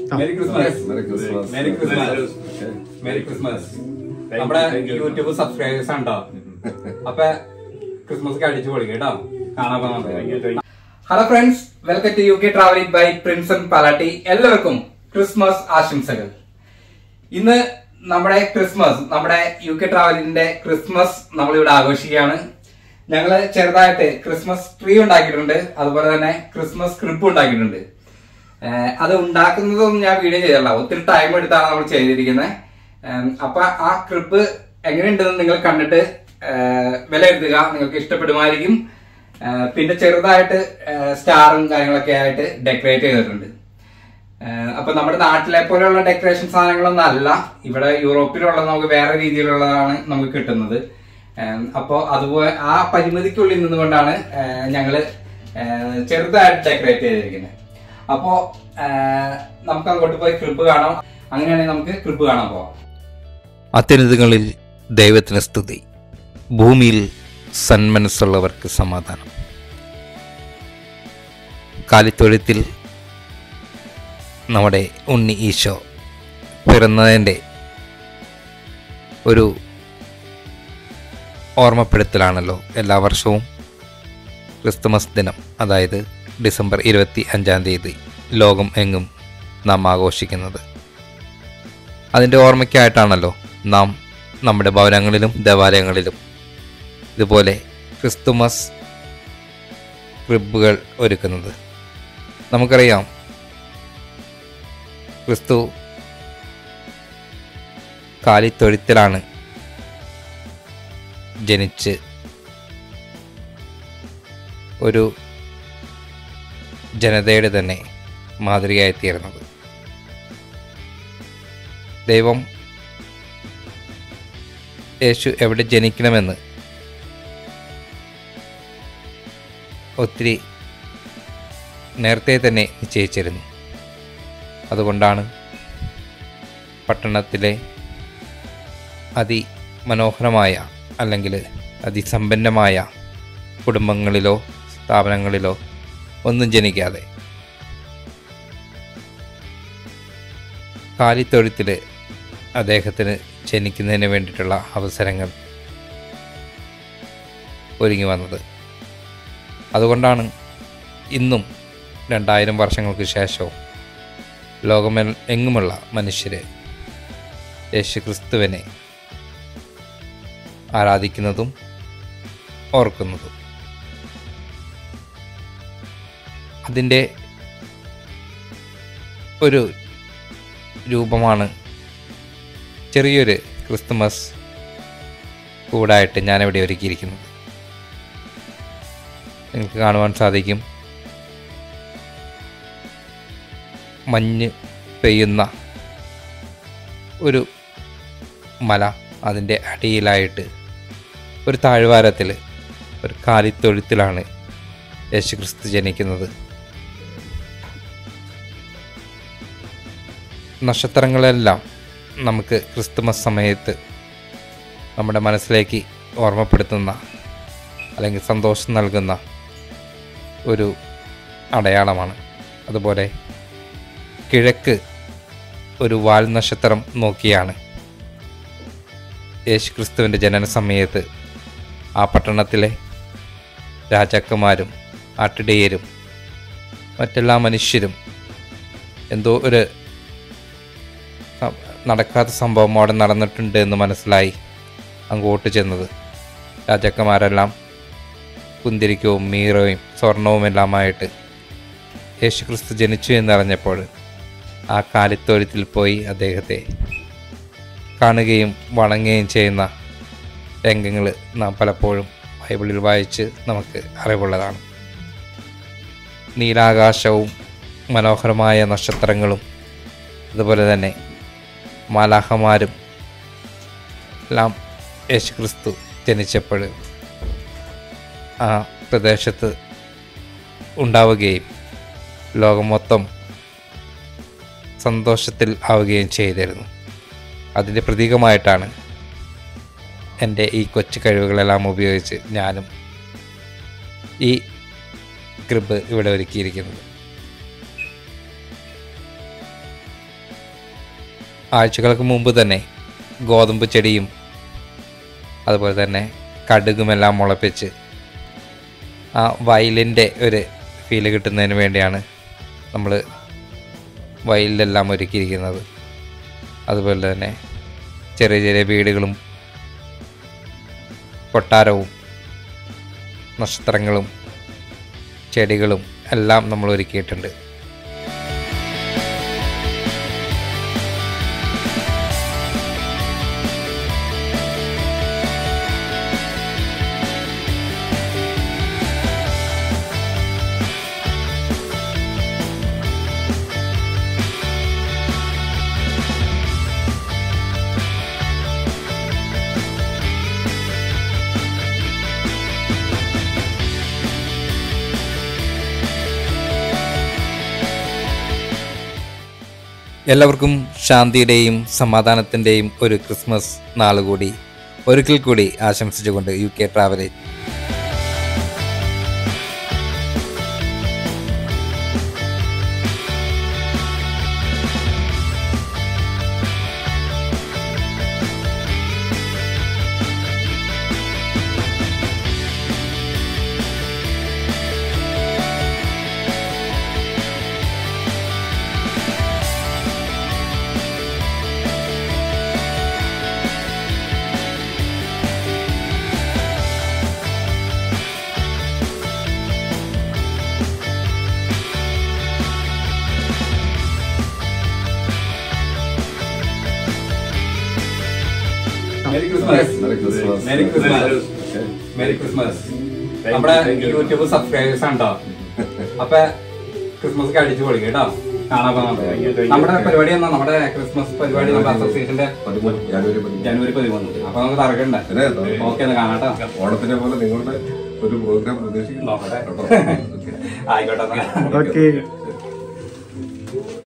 Merry Christmas Merry Christmas. Merry Christmas Okay. Merry Christmas you, നമ്മുടെ thank you. YouTube subscribers ഉണ്ടോ അപ്പൊ Christmas അടിച്ചു പൊളിക്കും കേട്ടോ കാണാൻ പോകുന്നത് hello friends welcome to U K travelling by Prinson Palatty എല്ലാവർക്കും ക്രിസ്മസ് ആശംസകൾ ഇന്ന് നമ്മുടെ ക്രിസ്മസ് നമ്മുടെ യു കെ ട്രാവലിന്റെ ക്രിസ്മസ് നമ്മളിവിടെ ആഘോഷിക്കുകയാണ് ഞങ്ങള് ചെറുതായിട്ട് ക്രിസ്മസ് ട്രീ ഉണ്ടാക്കിയിട്ടുണ്ട് അതുപോലെ തന്നെ ക്രിസ്മസ് ക്രിപ്പ് ഉണ്ടാക്കിയിട്ടുണ്ട് ഏഹ് അത് ഉണ്ടാക്കുന്നതൊന്നും ഞാൻ വീഡിയോ ചെയ്തില്ല ഒത്തിരി ടൈം എടുത്താണ് നമ്മൾ ചെയ്തിരിക്കുന്നത് ഏഹ് അപ്പൊ ആ ക്രിപ്പ് എങ്ങനെയുണ്ടെന്ന് നിങ്ങൾ കണ്ടിട്ട് ഏഹ് വിലയിരുത്തുക നിങ്ങൾക്ക് ഇഷ്ടപ്പെടുമായിരിക്കും ഏഹ് പിന്നെ ചെറുതായിട്ട് ഏഹ് സ്റ്റാറും കാര്യങ്ങളൊക്കെ ആയിട്ട് ഡെക്കറേറ്റ് ചെയ്തിട്ടുണ്ട് ഏഹ് അപ്പൊ നമ്മുടെ നാട്ടിലെ പോലെയുള്ള ഡെക്കറേഷൻ സാധനങ്ങളൊന്നും അല്ല ഇവിടെ യൂറോപ്പിലുള്ള നമുക്ക് വേറെ രീതിയിലുള്ളതാണ് നമുക്ക് കിട്ടുന്നത് ഏഹ് അപ്പൊ അതുപോലെ ആ പരിമിതിക്കുള്ളിൽ നിന്നുകൊണ്ടാണ് ഏഹ് ഞങ്ങള് ഏഹ് ചെറുതായിട്ട് ഡെക്കറേറ്റ് ചെയ്തിരിക്കുന്നത് അപ്പോ ഏഹ് നമുക്ക് അങ്ങോട്ട് പോയി ക്രിപ്പ് കാണാം അങ്ങനെയാണെങ്കിൽ നമുക്ക് ക്രിപ്പ് കാണാൻ പോവാം അത്യുന്നതങ്ങളിൽ ദൈവത്തിന് സ്തുതി ഭൂമിയിൽ സന്മനസ്സുള്ളവർക്ക് സമാധാനം കാലിത്തൊഴുത്തിൽ നമ്മുടെ ഉണ്ണി ഈശോ പിറന്നതിൻ്റെ ഒരു ഓർമ്മപ്പെടുത്തലാണല്ലോ എല്ലാ വർഷവും ക്രിസ്തുമസ് ദിനം അതായത് ഡിസംബർ ഇരുപത്തി അഞ്ചാം തീയതി ലോകം എങ്ങും നാം ആഘോഷിക്കുന്നത് അതിൻ്റെ ഓർമ്മയ്ക്കായിട്ടാണല്ലോ നാം നമ്മുടെ ഭവനങ്ങളിലും ദേവാലയങ്ങളിലും ഇതുപോലെ ക്രിസ്തുമസ് ക്രിബുകൾ ഒരുക്കുന്നത് നമുക്കറിയാം ക്രിസ്തു കാലിത്തൊഴുത്തിലാണ് ജനിച്ച് ഒരു ജനതയുടെ തന്നെ മാതൃകയായി തീർന്നത് ദൈവം യേശു എവിടെ ജനിക്കണമെന്ന് ഒത്തിരി നേരത്തെ തന്നെ നിശ്ചയിച്ചിരുന്നു അതുകൊണ്ടാണ് പട്ടണത്തിലെ അതിമനോഹരമായ അല്ലെങ്കിൽ അതിസമ്പന്നമായ കുടുംബങ്ങളിലോ സ്ഥാപനങ്ങളിലോ ഒന്നും ജനിക്കാതെ കാലിത്തൊഴുത്തിൽ അദ്ദേഹത്തിന് ജനിക്കുന്നതിന് വേണ്ടിയിട്ടുള്ള അവസരങ്ങൾ ഒരുങ്ങി വന്നത് അതുകൊണ്ടാണ് ഇന്നും രണ്ടായിരം വർഷങ്ങൾക്ക് ശേഷവും ലോകമെ എങ്ങുമുള്ള മനുഷ്യരെ യേശു ക്രിസ്തുവിനെ ആരാധിക്കുന്നതും ഓർക്കുന്നതും അതിൻ്റെ ഒരു രൂപമാണ് ചെറിയൊരു ക്രിസ്തുമസ് കൂടായിട്ട് ഞാനിവിടെ ഒരുക്കിയിരിക്കുന്നത് നിങ്ങൾക്ക് കാണുവാൻ സാധിക്കും മഞ്ഞ് പെയ്യുന്ന ഒരു മല അതിൻ്റെ അടിയിലായിട്ട് ഒരു താഴ്വാരത്തിൽ ഒരു കാലിത്തൊഴുത്തിലാണ് യേശുക്രിസ്തു ജനിക്കുന്നത് നക്ഷത്രങ്ങളെല്ലാം നമുക്ക് ക്രിസ്തുമസ് സമയത്ത് നമ്മുടെ മനസ്സിലേക്ക് ഓർമ്മപ്പെടുത്തുന്ന അല്ലെങ്കിൽ സന്തോഷം നൽകുന്ന ഒരു അടയാളമാണ് അതുപോലെ കിഴക്ക് ഒരു വാൽ നക്ഷത്രം നോക്കിയാണ് യേശു ക്രിസ്തുവിൻ്റെ ജനന സമയത്ത് ആ പട്ടണത്തിലെ രാജാക്കന്മാരും ആട്ടിടയരും മറ്റെല്ലാ മനുഷ്യരും എന്തോ ഒരു സം- നടക്കാത്ത സംഭവം അവിടെ നടന്നിട്ടുണ്ട് എന്ന് മനസ്സിലായി അങ്ങോട്ട് ചെന്നത് രാജാക്കന്മാരെല്ലാം കുന്തിരിക്കവും മീറയും സ്വർണവും എല്ലാമായിട്ട് യേശുക്രിസ്തു ജനിച്ചു എന്നറിഞ്ഞപ്പോൾ ആ കാലിത്തൊഴുത്തിൽ പോയി അദ്ദേഹത്തെ കാണുകയും വണങ്ങുകയും ചെയ്യുന്ന രംഗങ്ങൾ നാം പലപ്പോഴും ബൈബിളിൽ വായിച്ച് നമുക്ക് അറിവുള്ളതാണ് നീലാകാശവും മനോഹരമായ നക്ഷത്രങ്ങളും അതുപോലെ തന്നെ മാലാഹമാരും എല്ലാം യേശുക്രിസ്തു ജനിച്ചപ്പോൾ ആ പ്രദേശത്ത് ഉണ്ടാവുകയും ലോകം മൊത്തം സന്തോഷത്തിൽ ആവുകയും ചെയ്തിരുന്നു അതിൻ്റെ പ്രതീകമായിട്ടാണ് എൻ്റെ ഈ കൊച്ചു കഴിവുകളെല്ലാം ഉപയോഗിച്ച് ഞാനും ഈ ക്രിബ് ഇവിടെ ഒരുക്കിയിരിക്കുന്നത് ആഴ്ചകൾക്ക് മുമ്പ് തന്നെ ഗോതമ്പ് ചെടിയും അതുപോലെ തന്നെ കടുകുമെല്ലാം മുളപ്പിച്ച് ആ വയലിൻ്റെ ഒരു ഫീല് കിട്ടുന്നതിന് വേണ്ടിയാണ് നമ്മൾ വയലിലെല്ലാം ഒരുക്കിയിരിക്കുന്നത് അതുപോലെ തന്നെ ചെറിയ ചെറിയ വീടുകളും കൊട്ടാരവും നക്ഷത്രങ്ങളും ചെടികളും എല്ലാം നമ്മൾ ഒരുക്കിയിട്ടുണ്ട് എല്ലാവർക്കും ശാന്തിയുടെയും സമാധാനത്തിൻ്റെയും ഒരു ക്രിസ്മസ് നാൾ കൂടി ഒരിക്കൽ കൂടി ആശംസിച്ചുകൊണ്ട് U K travelogue merry Christmas Merry Christmas. Merry Christmas merry Christmas നമ്മുടെ യൂട്യൂബ് സബ്സ്ക്രൈബേഴ്സ് ഉണ്ടോ അപ്പൊ ക്രിസ്മസ് ഒക്കെ അടിച്ചു പൊളിക്കും കേട്ടോ കാണാൻ പോകാൻ നമ്മുടെ പരിപാടി എന്നാ നമ്മുടെ ക്രിസ്മസ് പരിപാടി നമ്മുടെ അസോസിയേഷന്റെ പതിമൂന്ന് ജനുവരി പതിമൂന്ന് ജനുവരി പതിമൂന്ന് അപ്പൊ നമുക്ക് തറക്കണ്ടേ പിന്നെ എന്താ? ഓക്കെ എന്നാ കാണാട്ടോ ഓണത്തിനെ പോലെ നിങ്ങളുടെ ഒരു പ്രോഗ്രാം പ്രതീക്ഷിക്കുന്നു നോക്കട്ടെ കേട്ടോ? Okay. ആയിക്കോട്ടെ എന്നാ. ഓക്കെ